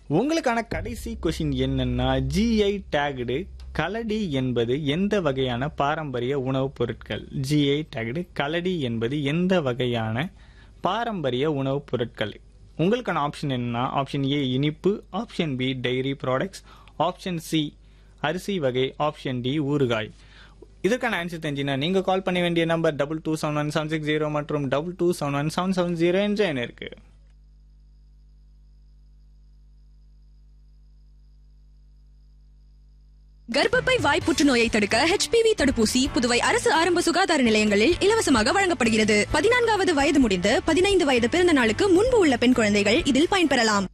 உங்களுக்கான கடைசி கொஷின் என்னன்னா ஜிஐ டேக்டு கலடி என்பது எந்த வகையான பாரம்பரிய உணவுப் பொருட்கள் ஜிஐ டேக்டு கலடி என்பது எந்த வகையான பாரம்பரிய உணவுப் பொருட்கள் உங்களுக்கான ஆப்ஷன் என்னன்னா ஆப்ஷன் ஏ இனிப்பு option B dairy products option C அரிசி வகை ஆப்ஷன் டி ஊறுகாய் இதற்கான ஆன்சர் தெரிஞ்சுன்னா நீங்க கால் பண்ண வேண்டிய number double two seven one seven six zero மற்றும் double two seven one seven seven zero என்ற எண் இருக்கு கர்ப்பப்பை வாய் புற்றுநோயை தடுக்க ஹெச்பிவி தடுப்பூசி புதுவை அரசு ஆரம்ப சுகாதார நிலையங்களில் இலவசமாக வழங்கப்படுகிறது பதினான்காவது வயது முடிந்து பதினைந்து வயது பிறந்த நாளுக்கு முன்பு உள்ள பெண் குழந்தைகள் இதில் பயன்பெறலாம்